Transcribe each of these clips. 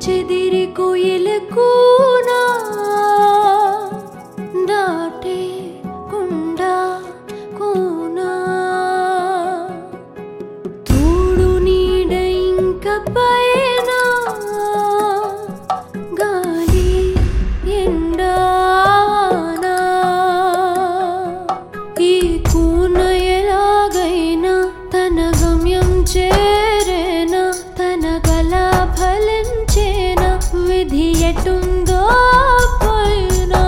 చెదిరి కోయిల కూనా దాటే కుండా కూనా తోడు నీడ ఇంక పైన గాలి ఎండానా ఈ కూన ఎలాగైనా తన గమ్యం చేరేనా తన కళ ఫలించేనా విధి ఎటుందో పోయినా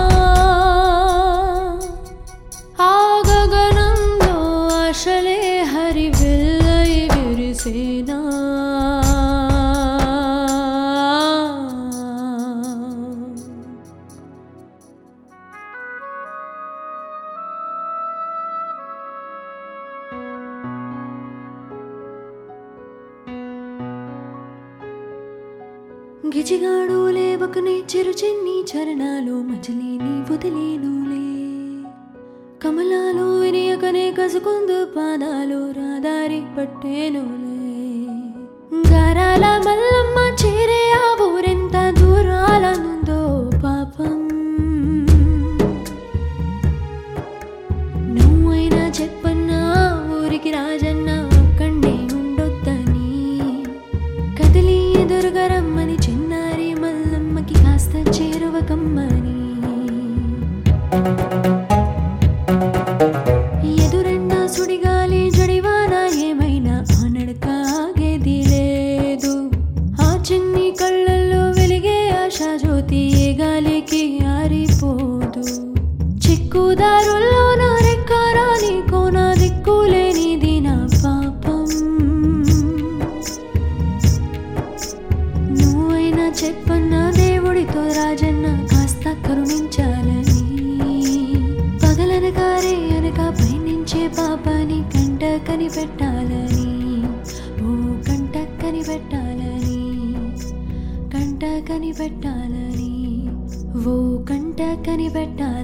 ఆ గగనంలో ఆశలే హరివెల్లై విరిసేనా గిజిగాడు లేవకనే చెరు చెన్ని చరణాలు మచలేని వదిలేనులే కమలాలు వినియకనే కసుకుందు పాదాలు రాదారి పట్టేనులే గారాల మల్లమ్మ చేరే ఆ ఊరెంత దూరాల నుందో పాపం నువ్వైనా చెప్పన్నా ఊరికి రాజన్న ఒక్కడే ఉండొద్దని కదిలి ఎదురుగా రమ్మని చిన్నారి మల్లమ్మకి కాస్త చేరువ కమ్మని ఎదురెన్న సుడిగాలి జడివాన ఏమైనా ఆనడకాగేది లేదు ఆ చిన్ని కళ్ళల్లో వెలిగే ఆశా జ్యోతి ఏ గాలికి ఆరిపోదు చిక్కుదారుల్లో నా రెక్కారాని కోన దిక్కులేనిది నా పాపం నువ్వైనా చెప్పన్నా దేవుడితో రాజన్న కాస్త కరుణించాలని పగలనకారే అనక పయనించే పాపాని కంట కనిపెట్టాలని ఓ కంట కనిపెట్టాలని కంట కనిపెట్టాలని ఓ కంట కనిపెట్టాలని